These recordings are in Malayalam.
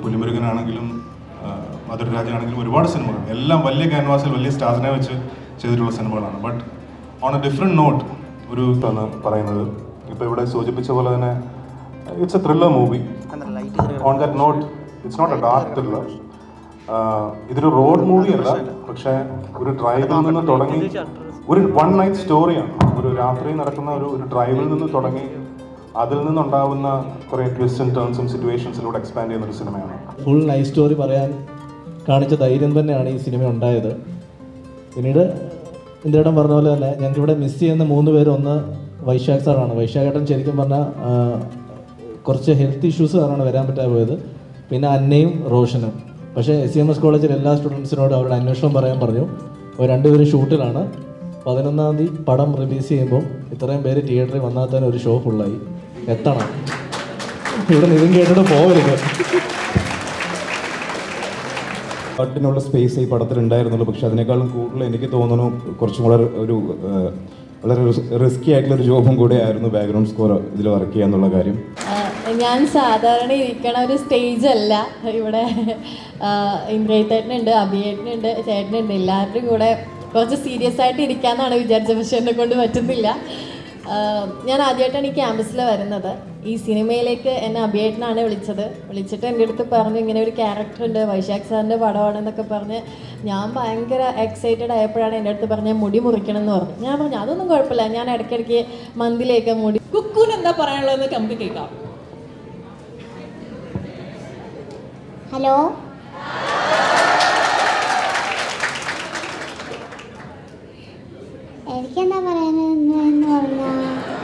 പുലിമുരുകനാണെങ്കിലും മധുരരാജാണെങ്കിലും ഒരുപാട് സിനിമകൾ എല്ലാം വലിയ ക്യാൻവാസിൽ വലിയ സ്റ്റാർസിനെ വെച്ച് ചെയ്തിട്ടുള്ള സിനിമകളാണ് but on a different note ഒരു ആണ് പറയുന്നത് ഇപ്പോൾ ഇവിടെ സൂചിപ്പിച്ച പോലെ തന്നെ it's a thriller movie on that note it's not a dark thriller ഇതൊരു റോഡ് മൂവി അല്ല പക്ഷേ ഒരു ട്രൈബിൽ നിന്ന് തുടങ്ങി ഒരു വൺ നൈറ്റ് സ്റ്റോറിയാണ് ഒരു രാത്രി നടക്കുന്ന ഒരു ഒരു ട്രൈബിൽ നിന്ന് തുടങ്ങി അതിൽ നിന്നുണ്ടാവുന്ന കുറേ ട്വിസ്റ്റ് ആൻഡ് ടേൺസും സിറ്റുവേഷൻസിലൂടെ എക്സ്പാൻഡ് ചെയ്യുന്ന ഒരു സിനിമയാണ് ഫുൾ നൈറ്റ് സ്റ്റോറി പറയാൻ കാണിച്ച ധൈര്യം തന്നെയാണ് ഈ സിനിമ ഉണ്ടായത് പിന്നീട് ഇന്ത്യയുടെ പറഞ്ഞ പോലെ തന്നെ ഞങ്ങൾക്ക് ഇവിടെ മിസ് ചെയ്യുന്ന മൂന്ന് പേര് ഒന്ന് വൈശാഖ് സാറാണ് വൈശാഖ് ഏട്ടൻ ശരിക്കും പറഞ്ഞാൽ ആ, കുറച്ച് ഹെൽത്ത് ഇഷ്യൂസ് കാരണമാണ് വരാൻ പറ്റാതെ പോയത് പിന്നെ അന്നയും റോഷനും പക്ഷേ എസ് സി എം എസ് കോളേജിൽ എല്ലാ സ്റ്റുഡൻസിനോടും അവരുടെ അന്വേഷണം പറയാൻ പറഞ്ഞു അവർ രണ്ടുപേരും ഷൂട്ടിലാണ് പതിനൊന്നാം തീയതി പടം റിലീസ് ചെയ്യുമ്പോൾ ഇത്രയും പേര് തിയേറ്ററിൽ വന്നാൽ തന്നെ ഒരു ഷോ ഫുള്ളായി എത്തണം ഇവിടെ നിതും കേട്ടിട്ട് പോകരുത് പാട്ടിനുള്ള സ്പേസ് ഈ പടത്തിൽ ഉണ്ടായിരുന്നുള്ളൂ പക്ഷെ അതിനേക്കാളും കൂടുതൽ എനിക്ക് തോന്നുന്നു കുറച്ചും കൂടെ ഒരു ആ, വളരെ റിസ്കി ആയിട്ടുള്ള ഒരു ജോബും കൂടെ ആയിരുന്നു ബാക്ക്ഗ്രൗണ്ട് സ്കോർ ഇതിൽ വർക്ക് ചെയ്യുക എന്നുള്ള കാര്യം ആഹ് ഞാൻ സാധാരണ ഇരിക്കണ ഒരു സ്റ്റേജ് അല്ല ഇവിടെ ഇന്ദ്രേട്ടനുണ്ട് അഭിയേട്ടനുണ്ട് ചേട്ടനുണ്ട് എല്ലാവരുടെയും കൂടെ കുറച്ച് സീരിയസ് ആയിട്ട് ഇരിക്കാന്നാണ് വിചാരിച്ചത് പക്ഷെ എന്നെ കൊണ്ട് പറ്റുന്നില്ല ആഹ് ഞാൻ ആദ്യമായിട്ടാണ് ഈ ക്യാമ്പസിൽ വരുന്നത് ഈ സിനിമയിലേക്ക് എന്നെ അഭിയേട്ടനാണ് വിളിച്ചത് വിളിച്ചിട്ട് എൻ്റെ അടുത്ത് പറഞ്ഞു ഇങ്ങനെ ഒരു ക്യാരക്ടർ ഉണ്ട് വൈശാഖ് സാറിൻ്റെ പടമാണെന്നൊക്കെ പറഞ്ഞ് ഞാൻ ഭയങ്കര എക്സൈറ്റഡ് ആയപ്പോഴാണ് എൻ്റെ അടുത്ത് പറഞ്ഞ മുടി മുറിക്കണം എന്ന് പറഞ്ഞു ഞാൻ പറഞ്ഞു അതൊന്നും കുഴപ്പമില്ല ഞാൻ ഇടയ്ക്കിടയ്ക്ക് മന്തിലേക്ക് മുടി കുക്കൂന് എന്താ പറയാനുള്ളതെന്ന് നമുക്ക് കേൾക്കാം ഹലോ എനിക്കെന്താ പറയാനെന്ന് എന്ന് പറഞ്ഞാൽ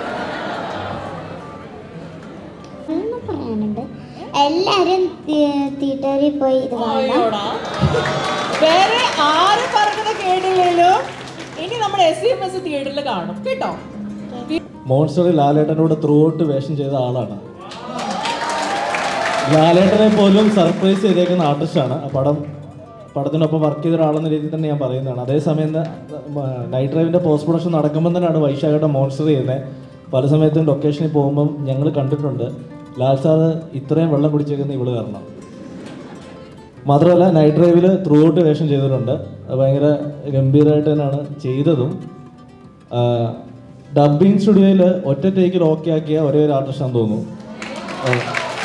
ഒന്നും പറയാനുണ്ട് എല്ലാവരും തിയേറ്ററിൽ പോയി ഇത് കാണണം അയ്യോടാ. വേറെ ആരും പറഞ്ഞത് കേട്ടില്ലല്ലോ ഇനി നമ്മൾ എസ് സി എം എസ് തിയേറ്ററിൽ കാണും കേട്ടോ മോൺസ്റ്ററിൽ ലാലേട്ടനോട് ത്രൂ ഔട്ട് വേഷം ചെയ്ത ആളാണ് ലാലേട്ടനെ പോലും സർപ്രൈസ് ചെയ്തേക്കുന്ന ആർട്ടിസ്റ്റാണ് ആ പടം പടത്തിനൊപ്പം വർക്ക് ചെയ്ത ഒരാളെന്ന രീതിയിൽ തന്നെ ഞാൻ പറയുന്നതാണ് അതേസമയം നൈറ്റ് ഡ്രൈവിൻ്റെ പോസ്റ്റ് പ്രൊഡക്ഷൻ നടക്കുമ്പോൾ തന്നെയാണ് വൈശാഖയുടെ മോൺസ്റ്റർ ചെയ്യുന്നത് പല സമയത്തും ലൊക്കേഷനിൽ പോകുമ്പം ഞങ്ങൾ കണ്ടിട്ടുണ്ട് ലാൽ സാറ് ഇത്രയും വെള്ളം കുടിച്ചേക്കുന്ന ഇവള് കാരണം മാത്രമല്ല നൈറ്റ് ഡ്രൈവിൽ ത്രൂ ഔട്ട് വേഷം ചെയ്തിട്ടുണ്ട് അത് ഭയങ്കര ഗംഭീരമായിട്ട് തന്നെയാണ് ചെയ്തതും ഡബിങ് സ്റ്റുഡിയോയിൽ ഒറ്റ ടേക്കിൽ ഓക്കെ ആക്കിയ ഒരേ ഒരു ആർട്ടിസ്റ്റാന്ന് തോന്നുന്നു ആ.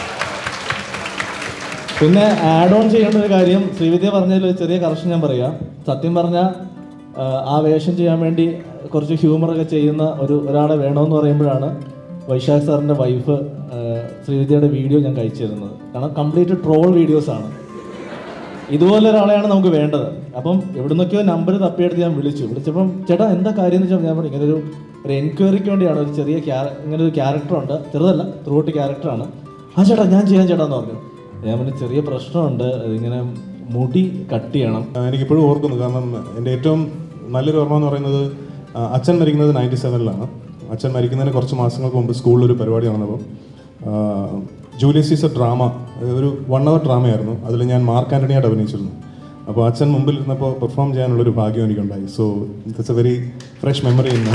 പിന്നെ ആഡ് ഓൺ ചെയ്യേണ്ട ഒരു കാര്യം ശ്രീവിദ്യ പറഞ്ഞതിൽ ഒരു ചെറിയ കറക്ഷൻ ഞാൻ പറയാം സത്യം പറഞ്ഞാൽ ആ വേഷം ചെയ്യാൻ വേണ്ടി കുറച്ച് ഹ്യൂമറൊക്കെ ചെയ്യുന്ന ഒരു ഒരാളെ വേണമെന്ന് പറയുമ്പോഴാണ് വൈശാഖ് സാറിൻ്റെ വൈഫ് ശ്രീവിദ്യയുടെ വീഡിയോ ഞാൻ കഴിച്ചു തരുന്നത് കാരണം കംപ്ലീറ്റ് ട്രോൾ വീഡിയോസാണ് ഇതുപോലെ ഒരാളെയാണ് നമുക്ക് വേണ്ടത് അപ്പം എവിടുന്നൊക്കെയോ നമ്പർ തപ്പിയെടുത്ത് ഞാൻ വിളിച്ചു വിളിച്ചപ്പം ചേട്ടാ എന്താ കാര്യം എന്ന് വെച്ചാൽ ഞാൻ പറഞ്ഞു ഇങ്ങനെ ഒരു ഒരു എൻക്വയറിക്ക് വേണ്ടിയാണ് ഒരു ചെറിയ ക്യാര ഇങ്ങനെ ഒരു ക്യാരക്ടറുണ്ട് ചെറുതല്ല ത്രൂട്ട് ക്യാരക്ടറാണ് ആ ചേട്ടാ ഞാൻ ചെയ്യാൻ ചേട്ടാ എന്ന് പറഞ്ഞു ഞാൻ പറഞ്ഞു ചെറിയ പ്രശ്നമുണ്ട് ഇതിങ്ങനെ മുടി കട്ട് ചെയ്യണം ആ, എനിക്കിപ്പോഴും ഓർക്കുന്നു കാരണം എൻ്റെ ഏറ്റവും നല്ലൊരു ഓർമ്മ എന്ന് പറയുന്നത് ആ, അച്ഛൻ മരിക്കുന്നത് നയൻറ്റി സെവനിലാണ് അച്ഛൻ മരിക്കുന്നതിന് കുറച്ച് മാസങ്ങൾക്ക് മുമ്പ് സ്കൂളിൽ ഒരു പരിപാടി നടന്നപ്പോൾ ആ, ജൂലിയസ് സീസർ ഡ്രാമ ഒരു വൺ അവർ ഡ്രാമയായിരുന്നു അതിൽ ഞാൻ മാർക്ക് ആൻ്റണിയായിട്ട് അഭിനയിച്ചിരുന്നു അപ്പോൾ അച്ഛൻ മുമ്പിൽ ഇരുന്നപ്പോൾ പെർഫോം ചെയ്യാനുള്ളൊരു ഭാഗ്യം എനിക്കുണ്ടായി so it's a very fresh memory ഇന്ന്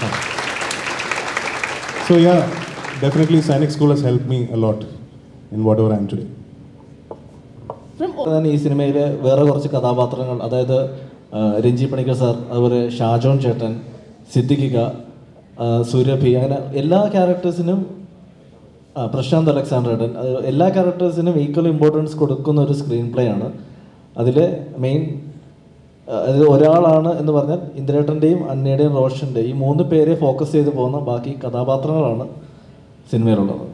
so ya definitely Sainik school has help me a lot in whatever I am today തന്നെ ഈ സിനിമയിലെ വേറെ കുറച്ച് കഥാപാത്രങ്ങൾ അതായത് ആ, രഞ്ജി പണിക്കർ സാർ അതുപോലെ ഷാജോൺ ചേട്ടൻ സിദ്ദിഖിക ആ, സുരഭി അങ്ങനെ എല്ലാ ക്യാരക്ടേഴ്സിനും ആ, പ്രശാന്ത് അലക്സാണ്ടർ ഏട്ടൻ അത് എല്ലാ ക്യാരക്ടേഴ്സിനും ഈക്വൽ ഇമ്പോർട്ടൻസ് കൊടുക്കുന്ന ഒരു സ്ക്രീൻ പ്ലേ ആണ് അതിൽ മെയിൻ അത് ഒരാളാണ് എന്ന് പറഞ്ഞാൽ ഇന്ദ്രേട്ടൻ്റെയും അന്നയുടെയും റോഷൻ്റെയും ഈ മൂന്ന് പേരെ ഫോക്കസ് ചെയ്ത് പോകുന്ന ബാക്കി കഥാപാത്രങ്ങളാണ് സിനിമയിലുള്ളത്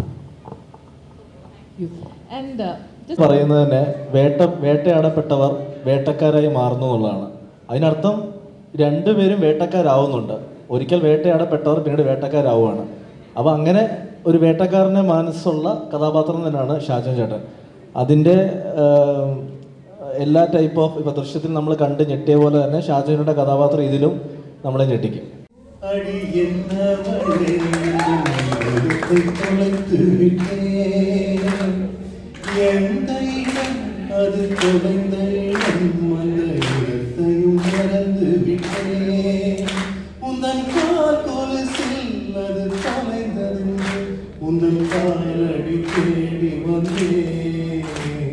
ആൻഡ് പറയുന്നത് തന്നെ വേട്ട വേട്ടയാടപ്പെട്ടവർ വേട്ടക്കാരായി മാറുന്നു എന്നുള്ളതാണ് അതിനർത്ഥം രണ്ടുപേരും വേട്ടക്കാരാവുന്നുണ്ട് ഒരിക്കൽ വേട്ടയാടപ്പെട്ടവർ പിന്നീട് വേട്ടക്കാരാവുകയാണ് അപ്പോൾ അങ്ങനെ ഒരു വേട്ടക്കാരൻ്റെ മനസ്സുള്ള കഥാപാത്രം തന്നെയാണ് ഷാജൻ ചേട്ടൻ അതിൻ്റെ ആം, എല്ലാ ടൈപ്പ് ഓഫ് ഇപ്പോൾ ദൃശ്യത്തിൽ നമ്മൾ കണ്ട് ഞെട്ടിയ പോലെ തന്നെ ഷാജയുടെ കഥാപാത്രം ഇതിലും നമ്മളെ ഞെട്ടിക്കും அடி என்ன மழை எடுத்து தொலைத்து விட்டேன் என் தைலம் அது தொலைந்த இடம் அந்த இடத்தையும் மறந்து விட்டேன் உந்தன் கால் கொலுசில் அது தொலைந்தது உந்தன் காலடி தேடி வந்தேன்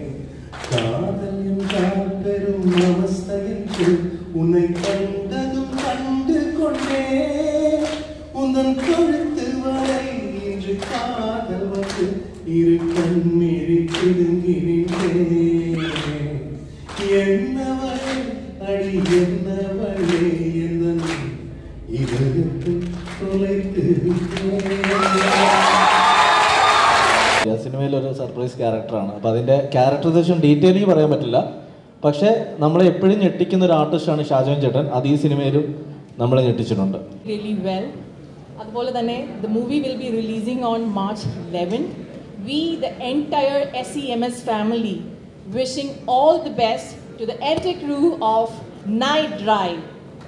இரு கண்ணிழி பிடுங்கினேன் என்னவளே அடி என்னவளே எந்த இதயத்தை தொலைத்து ആ സിനിമയിൽ ഒരു സർപ്രൈസ് ക്യാരക്ടറാണ് അപ്പോൾ അതിൻ്റെ ക്യാരക്ടറൈസേഷൻ ഡീറ്റെയിലിംഗ് പറയാൻ പറ്റില്ല പക്ഷേ നമ്മളെ എപ്പോഴും ഞെട്ടിക്കുന്ന ഒരു ആർട്ടിസ്റ്റാണ് ഷാജോൻ ചേട്ടൻ അത് ഈ സിനിമയിലും നമ്മളെ ഞെട്ടിച്ചിട്ടുണ്ട് really well. അതുപോലെ തന്നെ the movie will be releasing on March 11th. We, the entire SEMS family, wishing all the best to the entire crew of Night Drive.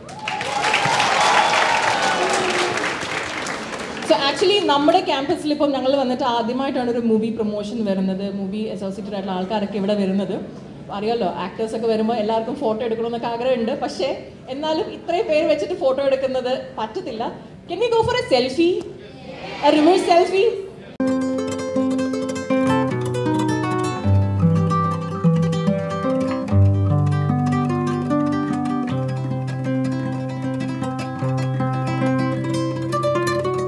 So actually നമ്മുടെ ക്യാമ്പസിൽ ഇപ്പം ഞങ്ങൾ വന്നിട്ട് ആദ്യമായിട്ടാണ് ഒരു മൂവി പ്രൊമോഷൻ വരുന്നത് മൂവി അസോസിയേറ്റഡ് ആയിട്ടുള്ള ആൾക്കാരൊക്കെ ഇവിടെ വരുന്നത് അറിയാലോ ആക്ടേഴ്സ് ഒക്കെ വരുമ്പോൾ എല്ലാവർക്കും ഫോട്ടോ എടുക്കണമെന്നൊക്കെ ആഗ്രഹമുണ്ട് പക്ഷേ എന്നാലും ഇത്രയും പേര് വെച്ചിട്ട് ഫോട്ടോ എടുക്കുന്നത് പറ്റത്തില്ല can we go for a selfie reverse selfie